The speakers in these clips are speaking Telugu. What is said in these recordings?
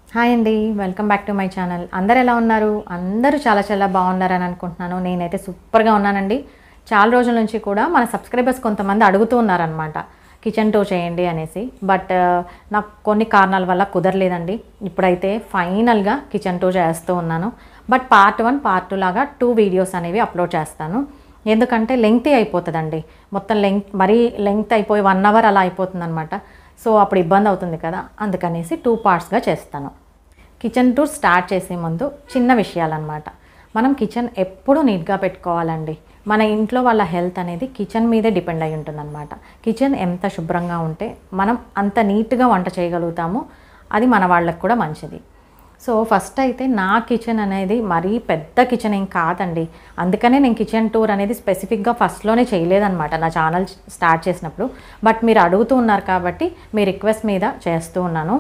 హాయ్ అండి welcome back to my channel అందరు ఎలా ఉన్నారు అందరూ చాలా చాలా బాగున్నారని అనుకుంటున్నాను నేనైతే సూపర్గా ఉన్నానండి చాలా రోజుల నుంచి కూడా మన సబ్స్క్రైబర్స్ కొంతమంది అడుగుతూ ఉన్నారనమాట కిచెన్ టూర్ చేయండి అనేసి బట్ నాకు కొన్ని కారణాల వల్ల కుదరలేదండి ఇప్పుడైతే ఫైనల్గా కిచెన్ టూర్ చేస్తూ ఉన్నాను but part one part two లాగా టూ వీడియోస్ అనేవి అప్లోడ్ చేస్తాను ఎందుకంటే లెంగ్తీ అయిపోతుందండి మొత్తం లెంగ్త్ మరీ లెంగ్త్ అయిపోయి వన్ అవర్ అలా అయిపోతుంది అనమాట సో అప్పుడు ఇబ్బంది అవుతుంది కదా అందుకనేసి టూ పార్ట్స్గా చేస్తాను కిచెన్ టూర్ స్టార్ట్ చేసే ముందు చిన్న విషయాలన్నమాట మనం కిచెన్ ఎప్పుడూ నీట్గా పెట్టుకోవాలండి మన ఇంట్లో వాళ్ళ హెల్త్ అనేది కిచెన్ మీదే డిపెండ్ అయి ఉంటుందన్నమాట కిచెన్ ఎంత శుభ్రంగా ఉంటే మనం అంత నీట్గా వంట చేయగలుగుతాము అది మన వాళ్ళకి కూడా మంచిది సో ఫస్ట్ అయితే నా కిచెన్ అనేది మరీ పెద్ద కిచెన్ ఏం కాదండి అందుకనే నేను కిచెన్ టూర్ అనేది స్పెసిఫిక్గా ఫస్ట్లోనే చేయలేదన్నమాట నా ఛానల్ స్టార్ట్ చేసినప్పుడు బట్ మీరు అడుగుతూ ఉన్నారు కాబట్టి మీ రిక్వెస్ట్ మీద చేస్తూ ఉన్నాను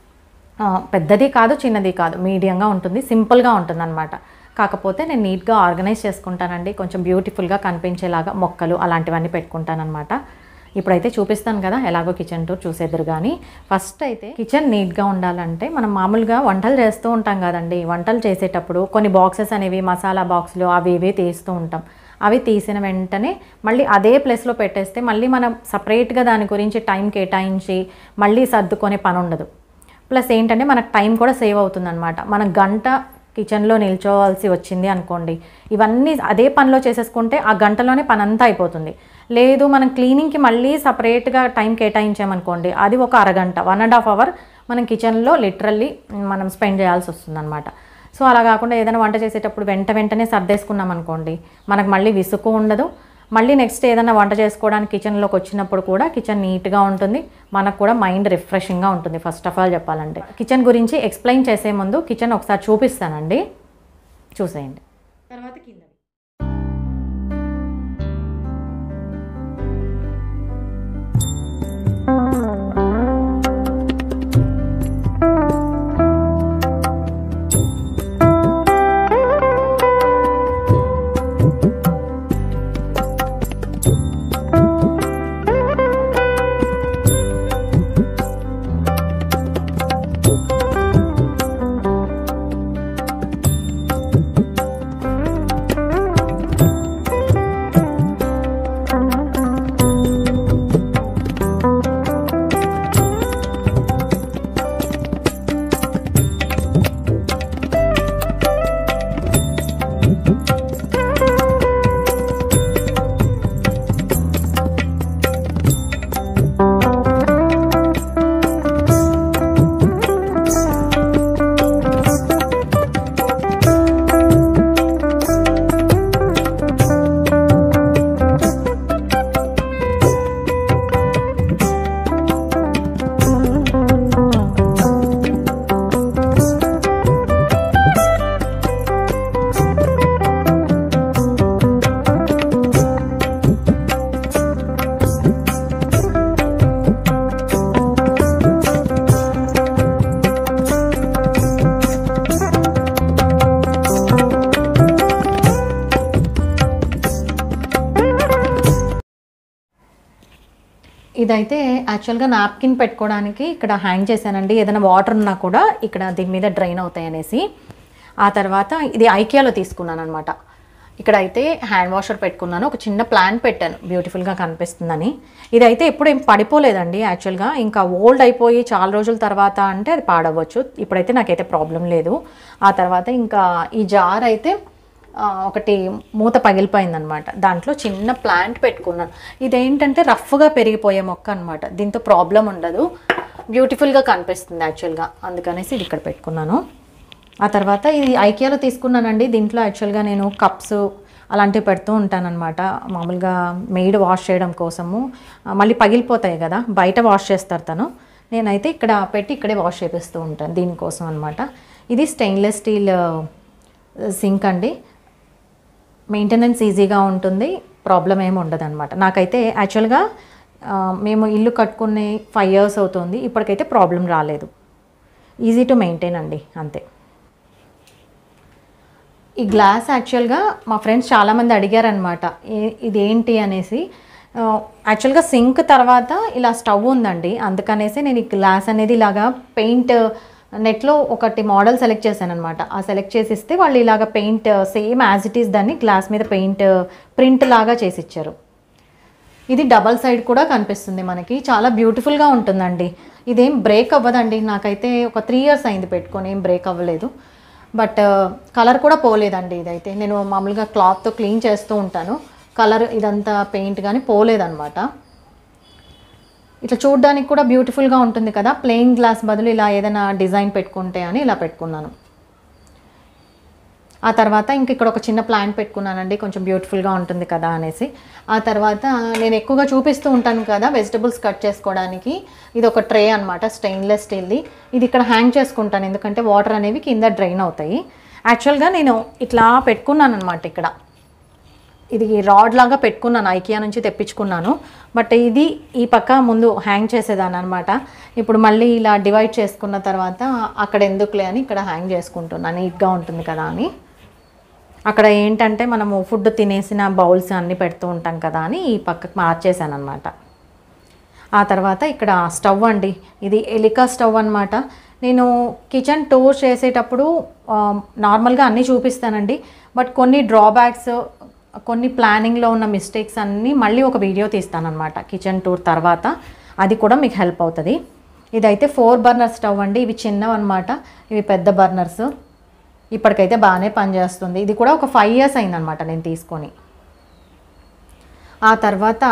ఆ, పెద్దది కాదు చిన్నది కాదు మీడియంగా ఉంటుంది సింపుల్గా ఉంటుంది అనమాట కాకపోతే నేను నీట్గా ఆర్గనైజ్ చేసుకుంటానండి కొంచెం బ్యూటిఫుల్గా కనిపించేలాగా మొక్కలు అలాంటివన్నీ పెట్టుకుంటానమాట ఇప్పుడైతే చూపిస్తాను కదా ఎలాగో కిచెన్ టూర్ చూసేద్దరు కానీ ఫస్ట్ అయితే కిచెన్ నీట్గా ఉండాలంటే మనం మామూలుగా వంటలు చేస్తూ ఉంటాం కదండి వంటలు చేసేటప్పుడు కొన్ని బాక్సెస్ అనేవి మసాలా బాక్సులు అవి ఇవి తీస్తూ ఉంటాం అవి తీసిన వెంటనే మళ్ళీ అదే ప్లేస్లో పెట్టేస్తే మళ్ళీ మనం సపరేట్గా దాని గురించి టైం కేటాయించి మళ్ళీ సర్దుకునే పని ఉండదు ప్లస్ ఏంటంటే మనకు టైం కూడా సేవ్ అవుతుందన్నమాట మనం గంట కిచెన్లో నిల్చోవాల్సి వచ్చింది అనుకోండి ఇవన్నీ అదే పనిలో చేసేసుకుంటే ఆ గంటలోనే పని అంతా అయిపోతుంది లేదు మనం క్లీనింగ్కి మళ్ళీ సపరేట్గా టైం కేటాయించామనుకోండి అది ఒక అరగంట వన్ అండ్ హాఫ్ అవర్ మనం కిచెన్లో లిటరల్లీ మనం స్పెండ్ చేయాల్సి వస్తుందన్నమాట సో అలా కాకుండా ఏదైనా వంట చేసేటప్పుడు వెంట వెంటనే సర్దేసుకున్నాం అనుకోండి మనకు మళ్ళీ విసుగు ఉండదు మళ్ళీ నెక్స్ట్ ఏదైనా వంట చేసుకోవడానికి కిచెన్లోకి వచ్చినప్పుడు కూడా కిచెన్ నీట్గా ఉంటుంది మనకు కూడా మైండ్ రిఫ్రెషింగ్గా ఉంటుంది ఫస్ట్ ఆఫ్ ఆల్ చెప్పాలంటే కిచెన్ గురించి ఎక్స్ప్లెయిన్ చేసే ముందు కిచెన్ ఒకసారి చూపిస్తానండి చూసేయండి తర్వాత కింద ఇదైతే యాక్చువల్గా నాప్కిన్ పెట్టుకోవడానికి ఇక్కడ హ్యాంగ్ చేశానండి ఏదైనా వాటర్ ఉన్నా కూడా ఇక్కడ దీని మీద డ్రైన్ అవుతాయి అనేసి ఆ తర్వాత ఇది ఐకియాలో తీసుకున్నాను అనమాట ఇక్కడ అయితే హ్యాండ్ వాషర్ పెట్టుకున్నాను ఒక చిన్న ప్లాంట్ పెట్టాను బ్యూటిఫుల్గా కనిపిస్తుందని ఇదైతే ఎప్పుడు ఏం పడిపోలేదండి యాక్చువల్గా ఇంకా ఓల్డ్ అయిపోయి చాలా రోజుల తర్వాత అంటే అది పాడవచ్చు ఇప్పుడైతే నాకైతే ప్రాబ్లం లేదు ఆ తర్వాత ఇంకా ఈ జార్ అయితే ఆ, ఒకటి మూత పగిలిపోయిందనమాట దాంట్లో చిన్న ప్లాంట్ పెట్టుకున్నాను ఇదేంటంటే రఫ్గా పెరిగిపోయే మొక్క అనమాట దీంతో ప్రాబ్లం ఉండదు బ్యూటిఫుల్గా కనిపిస్తుంది యాక్చువల్గా అందుకనేసి ఇది ఇక్కడ పెట్టుకున్నాను ఆ తర్వాత ఇది ఐకియాలో తీసుకున్నానండి దీంట్లో యాక్చువల్గా నేను కప్స్ అలాంటివి పెడుతూ ఉంటానన్నమాట మామూలుగా మెయిడ్ వాష్ చేయడం కోసము ఆ, మళ్ళీ పగిలిపోతాయి కదా బయట వాష్ చేస్తారు తను నేనైతే ఇక్కడ పెట్టి ఇక్కడే వాష్ చేపిస్తూ ఉంటాను దీనికోసం అనమాట ఇది స్టెయిన్లెస్ స్టీల్ సింక్ అండి మెయింటెనెన్స్ ఈజీగా ఉంటుంది ప్రాబ్లం ఏమి ఉండదు అనమాట నాకైతే యాక్చువల్గా ఆ, మేము ఇల్లు కట్టుకునే ఫైవ్ ఇయర్స్ అవుతుంది ఇప్పటికైతే ప్రాబ్లం రాలేదు ఈజీ టు మెయింటైన్ అండి అంతే ఈ గ్లాస్ యాక్చువల్గా మా ఫ్రెండ్స్ చాలామంది అడిగారనమాట ఇదేంటి అనేసి ఆ, యాక్చువల్గా సింక్ తర్వాత ఇలా స్టవ్ ఉందండి అందుకనేసి నేను ఈ గ్లాస్ అనేది ఇలాగా పెయింట్ నెట్లో ఒకటి మోడల్ సెలెక్ట్ చేశాను అనమాట ఆ సెలెక్ట్ చేసి ఇస్తే వాళ్ళు ఇలాగ paint same as it is దాన్ని గ్లాస్ మీద పెయింట్ ప్రింట్ లాగా చేసి ఇచ్చారు ఇది డబల్ సైడ్ కూడా కనిపిస్తుంది మనకి చాలా బ్యూటిఫుల్గా ఉంటుందండి ఇదేం బ్రేక్ అవ్వదండి నాకైతే ఒక త్రీ ఇయర్స్ అయింది పెట్టుకొని ఏం బ్రేక్ అవ్వలేదు బట్ కలర్ కూడా పోలేదండి ఇదైతే నేను మామూలుగా క్లాత్తో క్లీన్ చేస్తూ ఉంటాను కలర్ ఇదంతా పెయింట్ కానీ పోలేదన్నమాట ఇట్లా చూడడానికి కూడా బ్యూటిఫుల్గా ఉంటుంది కదా ప్లెయిన్ గ్లాస్ బదులు ఇలా ఏదైనా డిజైన్ పెట్టుకుంటే అని ఇలా పెట్టుకున్నాను ఆ తర్వాత ఇంక ఇక్కడ ఒక చిన్న ప్లాంట్ పెట్టుకున్నానండి కొంచెం బ్యూటిఫుల్గా ఉంటుంది కదా అనేసి ఆ తర్వాత నేను ఎక్కువగా చూపిస్తూ ఉంటాను కదా వెజిటబుల్స్ కట్ చేసుకోవడానికి ఇది ఒక ట్రే అనమాట స్టెయిన్లెస్ స్టీల్ది ఇది ఇక్కడ హ్యాంగ్ చేసుకుంటాను ఎందుకంటే వాటర్ అనేవి కింద డ్రైన్ అవుతాయి యాక్చువల్గా నేను ఇట్లా పెట్టుకున్నాను అనమాట ఇక్కడ ఇది రాడ్ లాగా పెట్టుకున్నాను ఐకియా నుంచి తెప్పించుకున్నాను బట్ ఇది ఈ పక్క ముందు హ్యాంగ్ చేసేదాన్ని అనమాట ఇప్పుడు మళ్ళీ ఇలా డివైడ్ చేసుకున్న తర్వాత అక్కడ ఎందుకులే అని ఇక్కడ హ్యాంగ్ చేసుకుంటున్నాను నీట్గా ఉంటుంది కదా అని అక్కడ ఏంటంటే మనము ఫుడ్ తినేసిన బౌల్స్ అన్నీ పెడుతూ ఉంటాం కదా అని ఈ పక్కకు మార్చేసాను అనమాట ఆ తర్వాత ఇక్కడ స్టవ్ అండి ఇది ఎలికా స్టవ్ అనమాట నేను కిచెన్ టూర్ చేసేటప్పుడు ఆ, నార్మల్గా అన్నీ చూపిస్తానండి బట్ కొన్ని డ్రాబ్యాక్స్ కొన్ని ప్లానింగ్లో ఉన్న మిస్టేక్స్ అన్నీ మళ్ళీ ఒక వీడియో తీస్తానన్నమాట కిచెన్ టూర్ తర్వాత అది కూడా మీకు హెల్ప్ అవుతుంది ఇదైతే ఫోర్ బర్నర్ స్టవ్ అండి ఇవి చిన్నవి అనమాట ఇవి పెద్ద బర్నర్స్ ఇప్పటికైతే బాగానే పనిచేస్తుంది ఇది కూడా ఒక ఫైవ్ ఇయర్స్ అయిందనమాట నేను తీసుకొని ఆ తర్వాత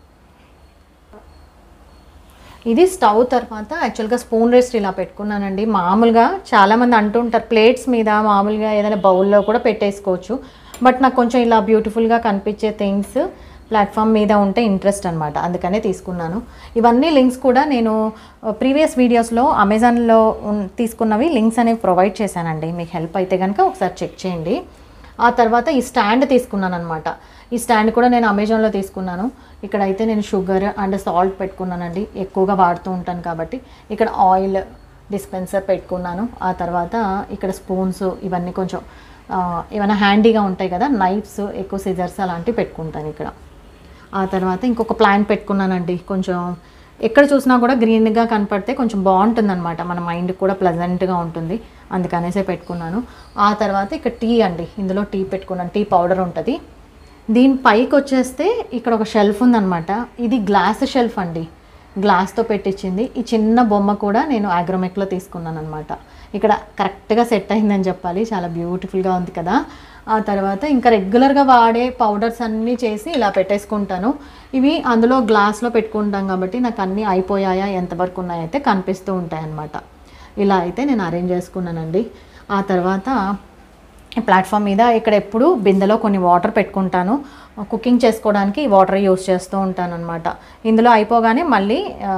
ఇది స్టవ్ తర్వాత యాక్చువల్గా స్పూన్ రెస్ట్ ఇలా పెట్టుకున్నానండి మామూలుగా చాలామంది అంటుంటారు ప్లేట్స్ మీద మామూలుగా ఏదైనా బౌల్లో కూడా పెట్టేసుకోవచ్చు బట్ నాకు కొంచెం ఇలా బ్యూటిఫుల్గా కనిపించే థింగ్స్ ప్లాట్ఫామ్ మీద ఉంటే ఇంట్రెస్ట్ అనమాట అందుకనే తీసుకున్నాను ఇవన్నీ లింక్స్ కూడా నేను ప్రీవియస్ వీడియోస్లో అమెజాన్లో ఉన్- తీసుకున్నవి లింక్స్ అనేవి ప్రొవైడ్ చేశానండి మీకు హెల్ప్ అయితే కనుక ఒకసారి చెక్ చేయండి ఆ తర్వాత ఈ స్టాండ్ తీసుకున్నాను అనమాట ఈ స్టాండ్ కూడా నేను అమెజాన్లో తీసుకున్నాను ఇక్కడ అయితే నేను షుగర్ అండ్ సాల్ట్ పెట్టుకున్నానండి ఎక్కువగా వాడుతూ ఉంటాను కాబట్టి ఇక్కడ ఆయిల్ డిస్పెన్సర్ పెట్టుకున్నాను ఆ తర్వాత ఇక్కడ స్పూన్స్ ఇవన్నీ కొంచెం ఆ, ఏమైనా హ్యాండీగా ఉంటాయి కదా నైఫ్స్ ఎక్కువ సిజర్స్ అలాంటివి పెట్టుకుంటాను ఇక్కడ ఆ తర్వాత ఇంకొక ప్లాంట్ పెట్టుకున్నానండి కొంచెం ఎక్కడ చూసినా కూడా గ్రీన్గా కనపడితే కొంచెం బాగుంటుందన్నమాట మన మైండ్ కూడా ప్లజెంట్గా ఉంటుంది అందుకనేసే పెట్టుకున్నాను ఆ తర్వాత ఇక్కడ టీ అండి ఇందులో టీ పెట్టుకున్నాను టీ పౌడర్ ఉంటుంది దీని పైకి వచ్చేస్తే ఇక్కడ ఒక షెల్ఫ్ ఉందన్నమాట ఇది గ్లాస్ షెల్ఫ్ అండి గ్లాస్తో పెట్టించింది ఈ చిన్న బొమ్మ కూడా నేను ఆగ్రోమెక్లో తీసుకున్నాను అనమాట ఇక్కడ కరెక్ట్గా సెట్ అయిందని చెప్పాలి చాలా బ్యూటిఫుల్గా ఉంది కదా ఆ తర్వాత ఇంకా రెగ్యులర్గా వాడే పౌడర్స్ అన్నీ చేసి ఇలా పెట్టేసుకుంటాను ఇవి అందులో గ్లాస్లో పెట్టుకుంటాం కాబట్టి నాకు అన్నీ అయిపోయాయా ఎంతవరకు ఉన్నాయైతే కనిపిస్తూ ఉంటాయి అన్నమాట ఇలా అయితే నేను అరేంజ్ చేసుకున్నానండి ఆ తర్వాత ఈ ప్లాట్ఫామ్ మీద ఇక్కడ ఎప్పుడు బిందెలో కొన్ని వాటర్ పెట్టుకుంటాను కుకింగ్ చేసుకోవడానికి ఈ వాటర్ యూస్ చేస్తూ ఉంటాను అనమాట ఇందులో అయిపోగానే మళ్ళీ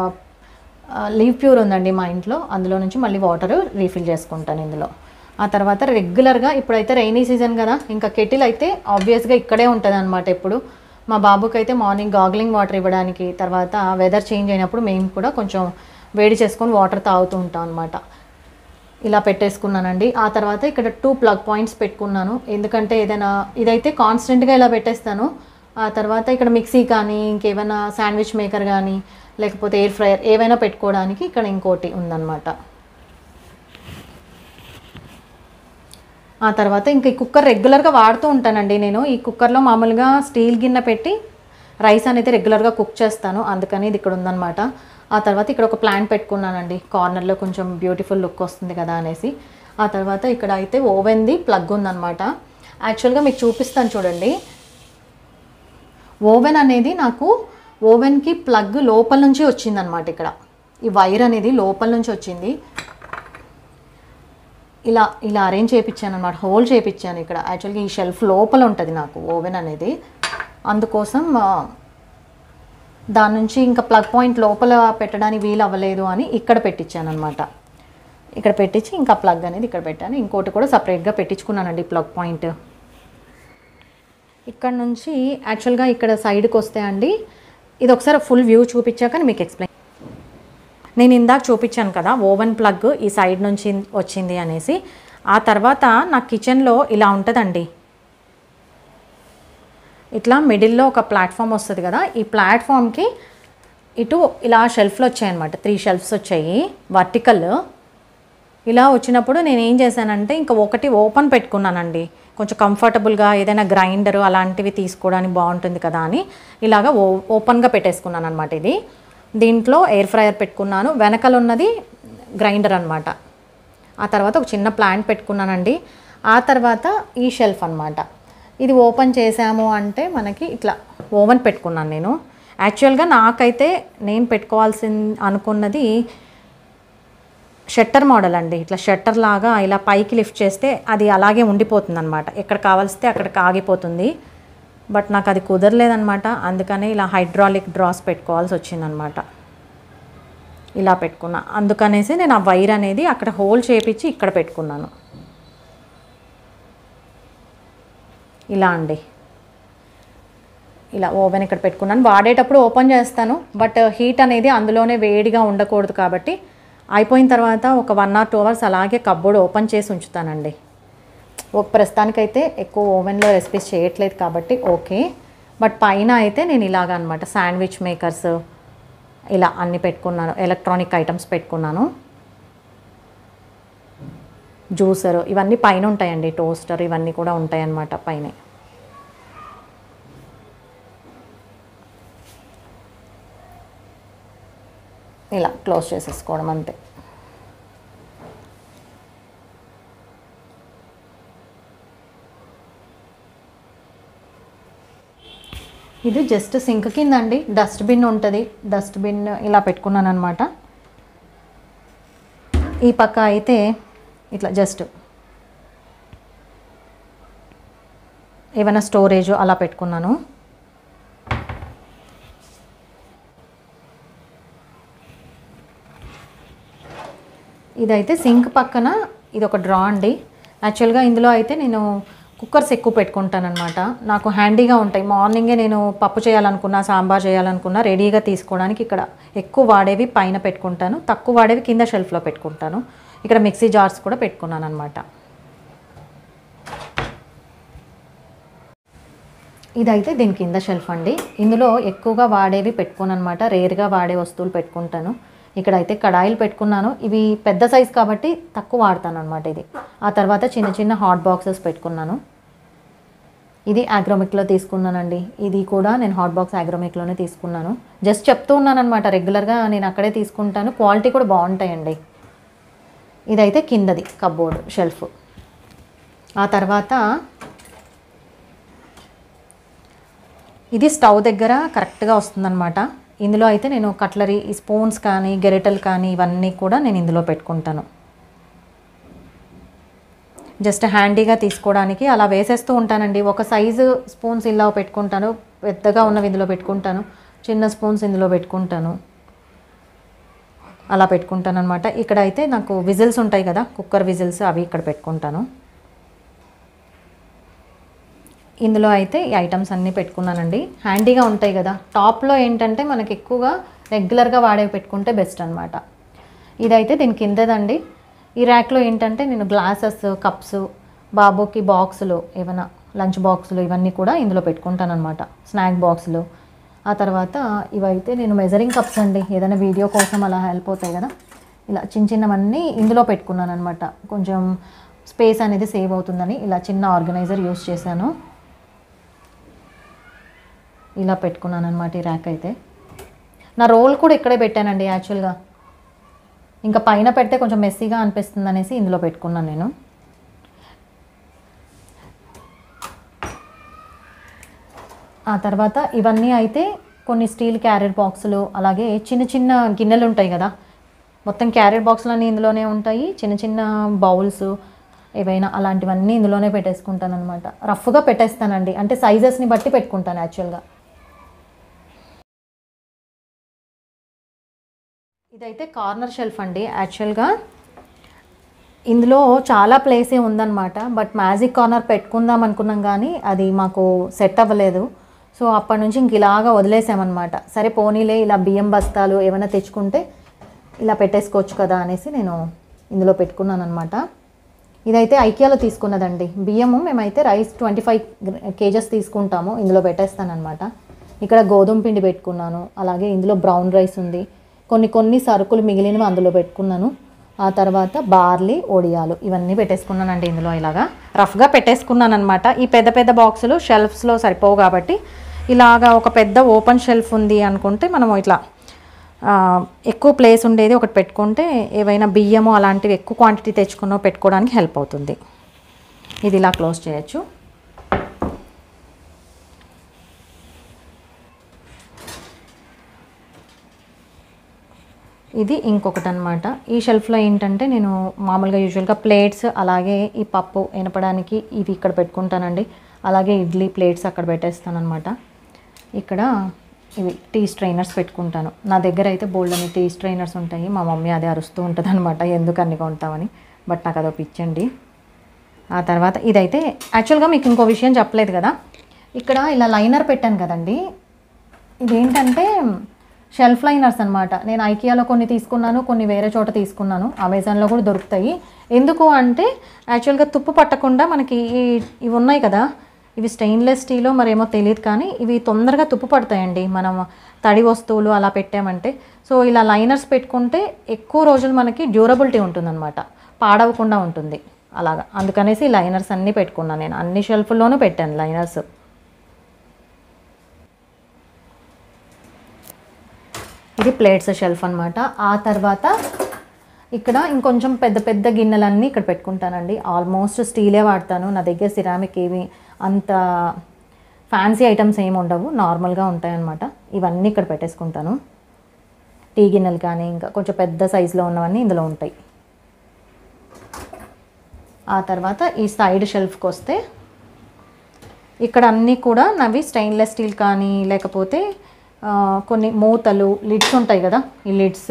లీవ్ ప్యూర్ ఉందండి మా ఇంట్లో అందులో నుంచి మళ్ళీ వాటర్ రీఫిల్ చేసుకుంటాను ఇందులో ఆ తర్వాత రెగ్యులర్గా ఇప్పుడైతే రైనీ సీజన్ కదా ఇంకా కెటిల్ అయితే ఆబ్వియస్గా ఇక్కడే ఉంటుంది అనమాట ఎప్పుడు మా బాబుకి అయితే మార్నింగ్ గాగ్లింగ్ వాటర్ ఇవ్వడానికి తర్వాత వెదర్ చేంజ్ అయినప్పుడు మేము కూడా కొంచెం వేడి చేసుకొని వాటర్ తాగుతూ ఉంటాం అనమాట ఇలా పెట్టేసుకున్నానండి ఆ తర్వాత ఇక్కడ టూ ప్లగ్ పాయింట్స్ పెట్టుకున్నాను ఎందుకంటే ఏదైనా ఇదైతే కాన్స్టెంట్గా ఇలా పెట్టేస్తాను ఆ తర్వాత ఇక్కడ మిక్సీ కానీ ఇంకేమైనా శాండ్విచ్ మేకర్ కానీ లేకపోతే ఎయిర్ ఫ్రైయర్ ఏవైనా పెట్టుకోవడానికి ఇక్కడ ఇంకోటి ఉందన్నమాట ఆ తర్వాత ఇంకా ఈ కుక్కర్ రెగ్యులర్గా వాడుతూ ఉంటానండి నేను ఈ కుక్కర్లో మామూలుగా స్టీల్ గిన్నె పెట్టి రైస్ అనేది రెగ్యులర్గా కుక్ చేస్తాను అందుకని ఇది ఇక్కడ ఉందన్నమాట ఆ తర్వాత ఇక్కడ ఒక ప్లాంట్ పెట్టుకున్నానండి కార్నర్లో కొంచెం బ్యూటిఫుల్ లుక్ వస్తుంది కదా అనేసి ఆ తర్వాత ఇక్కడ అయితే ఓవెన్ది ప్లగ్ ఉందన్నమాట యాక్చువల్గా మీకు చూపిస్తాను చూడండి ఓవెన్ అనేది నాకు ఓవెన్కి ప్లగ్ లోపల నుంచి వచ్చిందనమాట ఇక్కడ ఈ వైర్ అనేది లోపల నుంచి వచ్చింది ఇలా ఇలా అరేంజ్ చేయించాను అనమాట హోల్ చేయించాను ఇక్కడ యాక్చువల్గా ఈ షెల్ఫ్ లోపల ఉంటుంది నాకు ఓవెన్ అనేది అందుకోసం ఆ, దాని నుంచి ఇంకా ప్లగ్ పాయింట్ లోపల పెట్టడానికి వీలు అవ్వలేదు అని ఇక్కడ పెట్టించాను అనమాట ఇక్కడ పెట్టించి ఇంకా ప్లగ్ అనేది ఇక్కడ పెట్టాను ఇంకోటి కూడా సపరేట్గా పెట్టించుకున్నానండి ప్లగ్ పాయింట్ ఇక్కడ నుంచి యాక్చువల్గా ఇక్కడ సైడ్కి వస్తే అండి ఇది ఒకసారి ఫుల్ వ్యూ చూపించాక మీకు ఎక్స్ప్లెయిన్ నేను ఇందాక చూపించాను కదా ఓవెన్ ప్లగ్ ఈ సైడ్ నుంచి వచ్చింది అనేసి ఆ తర్వాత నా కిచెన్లో ఇలా ఉంటుందండి ఇట్లా మిడిల్లో ఒక ప్లాట్ఫామ్ వస్తుంది కదా ఈ ప్లాట్ఫామ్కి ఇటు ఇలా షెల్ఫ్లు వచ్చాయన్నమాట త్రీ షెల్ఫ్స్ వచ్చాయి వర్టికల్ ఇలా వచ్చినప్పుడు నేను ఏం చేశానంటే ఇంకా ఒకటి ఓపెన్ పెట్టుకున్నానండి కొంచెం కంఫర్టబుల్గా ఏదైనా గ్రైండర్ అలాంటివి తీసుకోవడానికి బాగుంటుంది కదా అని ఇలాగ ఓ ఓపెన్గా పెట్టేసుకున్నాను అనమాట ఇది దీంట్లో ఎయిర్ ఫ్రైయర్ పెట్టుకున్నాను వెనకాల ఉన్నది గ్రైండర్ అనమాట ఆ తర్వాత ఒక చిన్న ప్లాంట్ పెట్టుకున్నానండి ఆ తర్వాత ఈ షెల్ఫ్ అనమాట ఇది ఓపెన్ చేసాము అంటే మనకి ఇట్లా ఓవెన్ పెట్టుకున్నాను నేను యాక్చువల్గా నాకైతే నేను పెట్టుకోవాల్సింది అనుకున్నది షట్టర్ మోడల్ అండి ఇట్లా షట్టర్ లాగా ఇలా పైకి లిఫ్ట్ చేస్తే అది అలాగే ఉండిపోతుంది అనమాట ఎక్కడ కావాల్స్తే అక్కడికి ఆగిపోతుంది బట్ నాకు అది కుదరలేదనమాట అందుకనే ఇలా హైడ్రాలిక్ డ్రాస్ పెట్టుకోవాల్సి వచ్చిందనమాట ఇలా పెట్టుకున్నా అందుకనేసి నేను ఆ వైర్ అనేది అక్కడ హోల్ చేపించి ఇక్కడ పెట్టుకున్నాను ఇలా అండి ఇలా ఓవెన్ ఇక్కడ పెట్టుకున్నాను వాడేటప్పుడు ఓపెన్ చేస్తాను బట్ హీట్ అనేది అందులోనే వేడిగా ఉండకూడదు కాబట్టి అయిపోయిన తర్వాత ఒక వన్ ఆర్ టూ అవర్స్ అలాగే కబ్బోర్డ్ ఓపెన్ చేసి ఉంచుతానండి ఓ ప్రస్తుతానికైతే ఎక్కువ ఓవెన్లో రెసిపీస్ చేయట్లేదు కాబట్టి ఓకే బట్ పైన అయితే నేను ఇలాగ అనమాట శాండ్విచ్ మేకర్స్ ఇలా అన్ని పెట్టుకున్నాను ఎలక్ట్రానిక్ ఐటమ్స్ పెట్టుకున్నాను జ్యూసర్ ఇవన్నీ పైన ఉంటాయండి టోస్టర్ ఇవన్నీ కూడా ఉంటాయన్నమాట పైన ఇలా క్లోజ్ చేసేసుకోవడం అంతే ఇది జస్ట్ సింక్ కింద అండి డస్ట్బిన్ ఉంటుంది డస్ట్బిన్ ఇలా పెట్టుకున్నాను అనమాట ఈ పక్క అయితే ఇట్లా జస్ట్ ఏమైనా స్టోరేజ్ అలా పెట్టుకున్నాను ఇదైతే సింక్ పక్కన ఇది ఒక డ్రా అండి యాక్చువల్గా ఇందులో అయితే నేను కుక్కర్స్ ఎక్కువ పెట్టుకుంటాను అనమాట నాకు హ్యాండీగా ఉంటాయి మార్నింగే నేను పప్పు చేయాలనుకున్నా సాంబార్ చేయాలనుకున్నా రెడీగా తీసుకోవడానికి ఇక్కడ ఎక్కువ వాడేవి పైన పెట్టుకుంటాను తక్కువ వాడేవి కింద షెల్ఫ్లో పెట్టుకుంటాను ఇక్కడ మిక్సీ జార్స్ కూడా పెట్టుకున్నాను అనమాట ఇదైతే దీని కింద షెల్ఫ్ అండి ఇందులో ఎక్కువగా వాడేవి పెట్టుకోను అనమాట రేర్గా వాడే వస్తువులు పెట్టుకుంటాను ఇక్కడైతే కడాయిలు పెట్టుకున్నాను ఇవి పెద్ద సైజ్ కాబట్టి తక్కువ వాడతాను అనమాట ఇది ఆ తర్వాత చిన్న చిన్న హాట్ బాక్సెస్ పెట్టుకున్నాను ఇది ఆగ్రోమిక్లో తీసుకున్నానండి ఇది కూడా నేను హాట్ బాక్స్ ఆగ్రోమిక్లోనే తీసుకున్నాను జస్ట్ చెప్తూ ఉన్నాను అనమాట రెగ్యులర్గా నేను అక్కడే తీసుకుంటాను క్వాలిటీ కూడా బాగుంటాయండి ఇదైతే కిందది కబ్బోర్డ్ షెల్ఫ్ ఆ తర్వాత ఇది స్టవ్ దగ్గర కరెక్ట్గా వస్తుందన్నమాట ఇందులో అయితే నేను కట్లరీ ఈ స్పూన్స్ కానీ గెరిటలు కానీ ఇవన్నీ కూడా నేను ఇందులో పెట్టుకుంటాను జస్ట్ హ్యాండీగా తీసుకోవడానికి అలా వేసేస్తూ ఉంటానండి ఒక సైజు స్పూన్స్ ఇలా పెట్టుకుంటాను పెద్దగా ఉన్నవి ఇందులో పెట్టుకుంటాను చిన్న స్పూన్స్ ఇందులో పెట్టుకుంటాను అలా పెట్టుకుంటాను అనమాట ఇక్కడ అయితే నాకు విజిల్స్ ఉంటాయి కదా కుక్కర్ విజిల్స్ అవి ఇక్కడ పెట్టుకుంటాను ఇందులో అయితే ఈ ఐటమ్స్ అన్నీ పెట్టుకున్నానండి హ్యాండీగా ఉంటాయి కదా టాప్లో ఏంటంటే మనకి ఎక్కువగా రెగ్యులర్గా వాడేవి పెట్టుకుంటే బెస్ట్ అనమాట ఇదైతే దీని కిందదండి ఈ ర్యాక్లో ఏంటంటే నేను గ్లాసెస్ కప్స్ బాబుకి బాక్సులు ఏమైనా లంచ్ బాక్సులు ఇవన్నీ కూడా ఇందులో పెట్టుకుంటాను అనమాట స్నాక్ బాక్సులు ఆ తర్వాత ఇవైతే నేను మెజరింగ్ కప్స్ అండి ఏదైనా వీడియో కోసం అలా హెల్ప్ అవుతాయి కదా ఇలా చిన్న చిన్నవన్నీ ఇందులో పెట్టుకున్నాను అనమాట కొంచెం స్పేస్ అనేది సేవ్ అవుతుందని ఇలా చిన్న ఆర్గనైజర్ యూస్ చేశాను ఇలా పెట్టుకున్నాను అనమాట ఈ ర్యాక్ అయితే నా రోల్ కూడా ఇక్కడే పెట్టానండి యాక్చువల్గా ఇంకా పైన పెడితే కొంచెం మెస్సీగా అనిపిస్తుంది అనేసి ఇందులో పెట్టుకున్నాను నేను ఆ తర్వాత ఇవన్నీ అయితే కొన్ని స్టీల్ క్యారియర్ బాక్సులు అలాగే చిన్న చిన్న గిన్నెలు ఉంటాయి కదా మొత్తం క్యారియర్ బాక్సులు అన్నీ ఇందులోనే ఉంటాయి చిన్న చిన్న బౌల్స్ ఏవైనా అలాంటివన్నీ ఇందులోనే పెట్టేసుకుంటాను అనమాట రఫ్గా పెట్టేస్తానండి అంటే సైజెస్ని బట్టి పెట్టుకుంటాను యాక్చువల్గా ఇదైతే కార్నర్ షెల్ఫ్ అండి యాక్చువల్గా ఇందులో చాలా ప్లేసే ఉందన్నమాట బట్ మ్యాజిక్ కార్నర్ పెట్టుకుందాం అనుకున్నాం కానీ అది మాకు సెట్ అవ్వలేదు సో అప్పటి నుంచి ఇంక ఇలాగా వదిలేసామన్నమాట సరే పోనీలే ఇలా బియ్యం బస్తాలు ఏమైనా తెచ్చుకుంటే ఇలా పెట్టేసుకోవచ్చు కదా అనేసి నేను ఇందులో పెట్టుకున్నాను అనమాట ఇదైతే ఐకియాలో తీసుకున్నదండి బియ్యము మేమైతే రైస్ ట్వంటీ ఫైవ్ కేజెస్ తీసుకుంటాము ఇందులో పెట్టేస్తానమాట ఇక్కడ గోధుమ పిండి పెట్టుకున్నాను అలాగే ఇందులో బ్రౌన్ రైస్ ఉంది కొన్ని కొన్ని సరుకులు మిగిలినవి అందులో పెట్టుకున్నాను ఆ తర్వాత బార్లీ ఒడియాలు ఇవన్నీ పెట్టేసుకున్నానండి ఇందులో ఇలాగా రఫ్గా పెట్టేసుకున్నాను అనమాట ఈ పెద్ద పెద్ద బాక్సులు షెల్ఫ్స్లో సరిపోవు కాబట్టి ఇలాగా ఒక పెద్ద ఓపెన్ షెల్ఫ్ ఉంది అనుకుంటే మనం ఇట్లా ఆ, ఎక్కువ ప్లేస్ ఉండేది ఒకటి పెట్టుకుంటే ఏవైనా బియ్యము అలాంటివి ఎక్కువ క్వాంటిటీ తెచ్చుకున్నో పెట్టుకోవడానికి హెల్ప్ అవుతుంది ఇది ఇలా క్లోజ్ చేయొచ్చు ఇది ఇంకొకటి అనమాట ఈ షెల్ఫ్లో ఏంటంటే నేను మామూలుగా యూజువల్గా ప్లేట్స్ అలాగే ఈ పప్పు ఎనపడానికి ఇవి ఇక్కడ పెట్టుకుంటానండి అలాగే ఇడ్లీ ప్లేట్స్ అక్కడ పెట్టేస్తాను అనమాట ఇక్కడ ఇవి టీ స్ట్రైనర్స్ పెట్టుకుంటాను నా దగ్గర అయితే బోల్డ్ అని టీ స్ట్రైనర్స్ ఉంటాయి మా మమ్మీ అదే అరుస్తూ ఉంటుంది అనమాట ఎందుకు అన్ని కొంటామని బట్ నాకు అదొక పిచ్చండి ఆ తర్వాత ఇదైతే యాక్చువల్గా మీకు ఇంకో విషయం చెప్పలేదు కదా ఇక్కడ ఇలా లైనర్ పెట్టాను కదండి ఇదేంటంటే షెల్ఫ్ లైనర్స్ అనమాట నేను ఐకియాలో కొన్ని తీసుకున్నాను కొన్ని వేరే చోట తీసుకున్నాను అమెజాన్లో కూడా దొరుకుతాయి ఎందుకు అంటే యాక్చువల్గా తుప్పు పట్టకుండా మనకి ఈ ఇవి ఉన్నాయి కదా ఇవి స్టెయిన్లెస్ స్టీలో మరేమో తెలియదు కానీ ఇవి తొందరగా తుప్పు పడతాయండి మనం తడి వస్తువులు అలా పెట్టామంటే సో ఇలా లైనర్స్ పెట్టుకుంటే ఎక్కువ రోజులు మనకి డ్యూరబిలిటీ ఉంటుందన్నమాట పాడవకుండా ఉంటుంది అలాగా అందుకనేసి లైనర్స్ అన్నీ పెట్టుకున్నాను నేను అన్ని షెల్ఫ్ల్లోనూ పెట్టాను లైనర్స్ ఇది ప్లేట్స్ షెల్ఫ్ అనమాట ఆ తర్వాత ఇక్కడ ఇంకొంచెం పెద్ద పెద్ద గిన్నెలన్నీ ఇక్కడ పెట్టుకుంటానండి ఆల్మోస్ట్ స్టీలే వాడతాను నా దగ్గర సిరామిక్ ఏవి అంత ఫ్యాన్సీ ఐటమ్స్ ఏమి ఉండవు నార్మల్గా ఉంటాయన్నమాట ఇవన్నీ ఇక్కడ పెట్టేసుకుంటాను టీ గిన్నెలు కానీ ఇంకా కొంచెం పెద్ద సైజులో ఉన్నవన్నీ ఇందులో ఉంటాయి ఆ తర్వాత ఈ సైడ్ షెల్ఫ్కి వస్తే ఇక్కడ అన్నీ కూడా నవి స్టెయిన్లెస్ స్టీల్ కానీ లేకపోతే ఆ, కొన్ని మూతలు లిడ్స్ ఉంటాయి కదా ఈ లిడ్స్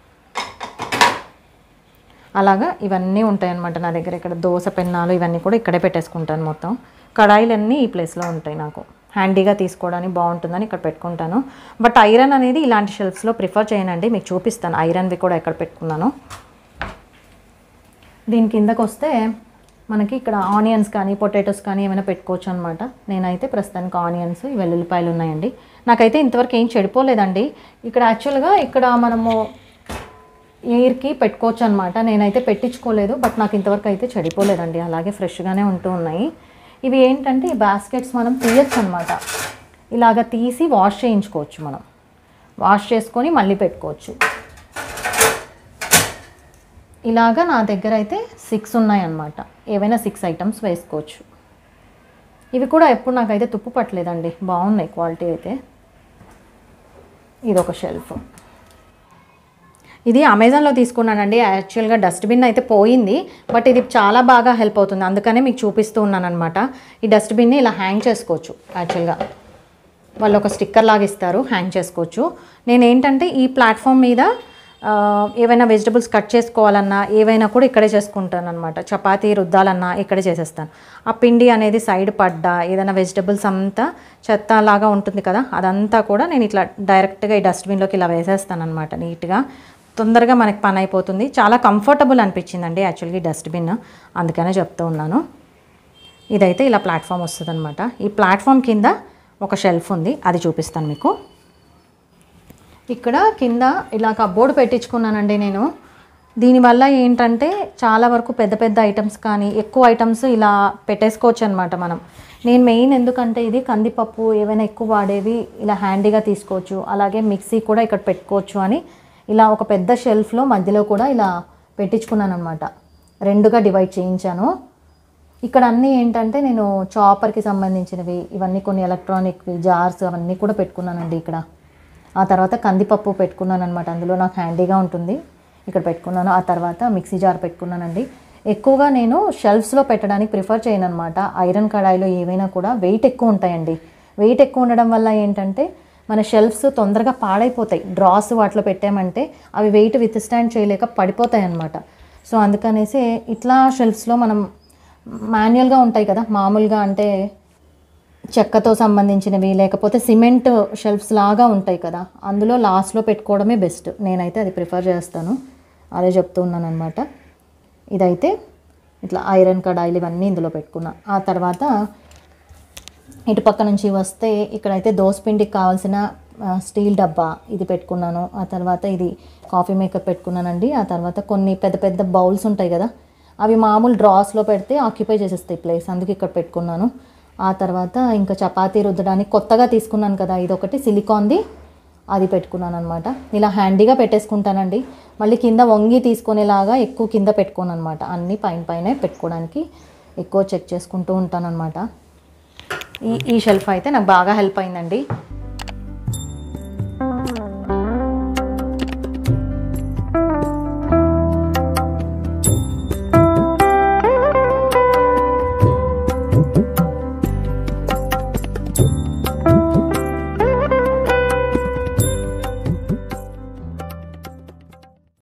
అలాగా ఇవన్నీ ఉంటాయి అన్నమాట నా దగ్గర ఇక్కడ దోశ పెన్నాలు ఇవన్నీ కూడా ఇక్కడే పెట్టేసుకుంటాను మొత్తం కడాయిలన్నీ ఈ ప్లేస్లో ఉంటాయి నాకు హ్యాండీగా తీసుకోవడానికి బాగుంటుందని ఇక్కడ పెట్టుకుంటాను బట్ ఐరన్ అనేది ఇలాంటి షెల్ఫ్స్లో ప్రిఫర్ చేయనండి మీకు చూపిస్తాను ఐరన్వి కూడా ఎక్కడ పెట్టుకున్నాను దీని కిందకు వస్తే మనకి ఇక్కడ ఆనియన్స్ కానీ పొటాటోస్ కానీ ఏమైనా పెట్టుకోవచ్చు అనమాట నేనైతే ప్రస్తుతానికి ఆనియన్స్ ఈ వెల్లుల్లిపాయలు ఉన్నాయండి నాకైతే ఇంతవరకు ఏం చెడిపోలేదండి ఇక్కడ యాక్చువల్గా ఇక్కడ మనము ఎయిర్కి పెట్టుకోవచ్చు అనమాట నేనైతే పెట్టించుకోలేదు బట్ నాకు ఇంతవరకు అయితే చెడిపోలేదండి అలాగే ఫ్రెష్గానే ఉంటూ ఉన్నాయి ఇవి ఏంటంటే ఈ బాస్కెట్స్ మనం తీయచ్చు అనమాట ఇలాగ తీసి వాష్ చేయించుకోవచ్చు మనం వాష్ చేసుకొని మళ్ళీ పెట్టుకోవచ్చు ఇలాగా నా దగ్గర అయితే సిక్స్ ఉన్నాయన్నమాట ఏవైనా సిక్స్ ఐటమ్స్ వేసుకోవచ్చు ఇవి కూడా ఎప్పుడు నాకైతే తుప్పు పట్టలేదండి బాగున్నాయి క్వాలిటీ అయితే ఇది ఒక షెల్ఫ్ ఇది అమెజాన్లో తీసుకున్నానండి యాక్చువల్గా డస్ట్బిన్ అయితే పోయింది బట్ ఇది చాలా బాగా హెల్ప్ అవుతుంది అందుకనే మీకు చూపిస్తూ ఉన్నాను అనమాట ఈ డస్ట్బిన్ని ఇలా హ్యాంగ్ చేసుకోవచ్చు యాక్చువల్గా వాళ్ళు ఒక స్టిక్కర్ లాగా ఇస్తారు హ్యాంగ్ చేసుకోవచ్చు నేను ఏంటంటే ఈ ప్లాట్ఫామ్ మీద ఆ, ఏవైనా వెజిటబుల్స్ కట్ చేసుకోవాలన్నా ఏవైనా కూడా ఇక్కడే చేసుకుంటాను అనమాట చపాతీ రుద్దాలన్నా ఇక్కడే చేసేస్తాను ఆ పిండి అనేది సైడ్ పడ్డా ఏదైనా వెజిటబుల్స్ అంతా చెత్త లాగా ఉంటుంది కదా అదంతా కూడా నేను ఇట్లా డైరెక్ట్గా ఈ డస్ట్బిన్లోకి ఇలా వేసేస్తాను అనమాట నీట్గా తొందరగా మనకి పని అయిపోతుంది చాలా కంఫర్టబుల్ అనిపించిందండి యాక్చువల్గా ఈ డస్ట్బిన్ అందుకనే చెప్తూ ఉన్నాను ఇదైతే ఇలా ప్లాట్ఫామ్ వస్తుంది ఈ ప్లాట్ఫామ్ కింద ఒక షెల్ఫ్ ఉంది అది చూపిస్తాను మీకు ఇక్కడ కింద ఇలా కబోర్డ్ పెట్టించుకున్నానండి నేను దీనివల్ల ఏంటంటే చాలా వరకు పెద్ద పెద్ద ఐటమ్స్ కానీ ఎక్కువ ఐటమ్స్ ఇలా పెట్టేసుకోవచ్చు అనమాట మనం నేను మెయిన్ ఎందుకంటే ఇది కందిపప్పు ఏవైనా ఎక్కువ వాడేవి ఇలా హ్యాండీగా తీసుకోవచ్చు అలాగే మిక్సీ కూడా ఇక్కడ పెట్టుకోవచ్చు అని ఇలా ఒక పెద్ద షెల్ఫ్లో మధ్యలో కూడా ఇలా పెట్టించుకున్నాను అనమాట రెండుగా డివైడ్ చేయించాను ఇక్కడ అన్నీ ఏంటంటే నేను చాపర్కి సంబంధించినవి ఇవన్నీ కొన్ని ఎలక్ట్రానిక్వి జార్స్ అవన్నీ కూడా పెట్టుకున్నానండి ఇక్కడ ఆ తర్వాత కందిపప్పు పెట్టుకున్నాను అనమాట అందులో నాకు హ్యాండీగా ఉంటుంది ఇక్కడ పెట్టుకున్నాను ఆ తర్వాత మిక్సీ జార్ పెట్టుకున్నానండి ఎక్కువగా నేను షెల్ఫ్స్లో పెట్టడానికి ప్రిఫర్ చేయను అనమాట ఐరన్ కడాయిలో ఏవైనా కూడా వెయిట్ ఎక్కువ ఉంటాయండి వెయిట్ ఎక్కువ ఉండడం వల్ల ఏంటంటే మన షెల్ఫ్స్ తొందరగా పాడైపోతాయి డ్రాస్ వాటిలో పెట్టామంటే అవి వెయిట్ విత్ స్టాండ్ చేయలేక పడిపోతాయి అన్నమాట సో అందుకనేసి ఇట్లా షెల్ఫ్స్లో మనం మాన్యువల్గా ఉంటాయి కదా మామూలుగా అంటే చెక్కతో సంబంధించినవి లేకపోతే సిమెంట్ షెల్ఫ్స్ లాగా ఉంటాయి కదా అందులో లాస్ట్లో పెట్టుకోవడమే బెస్ట్ నేనైతే అది ప్రిఫర్ చేస్తాను అదే చెప్తూ ఉన్నాను అనమాట ఇదైతే ఇట్లా ఐరన్ కడాయిలు ఇవన్నీ ఇందులో పెట్టుకున్నా ఆ తర్వాత ఇటు పక్క నుంచి వస్తే ఇక్కడైతే దోసపిండికి కావాల్సిన ఆ, స్టీల్ డబ్బా ఇది పెట్టుకున్నాను ఆ తర్వాత ఇది కాఫీ మేకర్ పెట్టుకున్నానండి ఆ తర్వాత కొన్ని పెద్ద పెద్ద బౌల్స్ ఉంటాయి కదా అవి మామూలు డ్రాస్లో పెడితే ఆక్యుపై చేసేస్తాయి ప్లేస్ అందుకే ఇక్కడ పెట్టుకున్నాను ఆ తర్వాత ఇంకా చపాతీ రుద్దడానికి కొత్తగా తీసుకున్నాను కదా ఇది ఒకటి సిలికాన్ది అది పెట్టుకున్నాను అనమాట ఇలా హ్యాండీగా పెట్టేసుకుంటానండి మళ్ళీ కింద వంగి తీసుకునేలాగా ఎక్కువ కింద పెట్టుకోను అనమాట అన్నీ పైన పైనే పెట్టుకోవడానికి ఎక్కువ చెక్ చేసుకుంటూ ఉంటానన్నమాట ఈ ఈ షెల్ఫ్ అయితే నాకు బాగా హెల్ప్ అయిందండి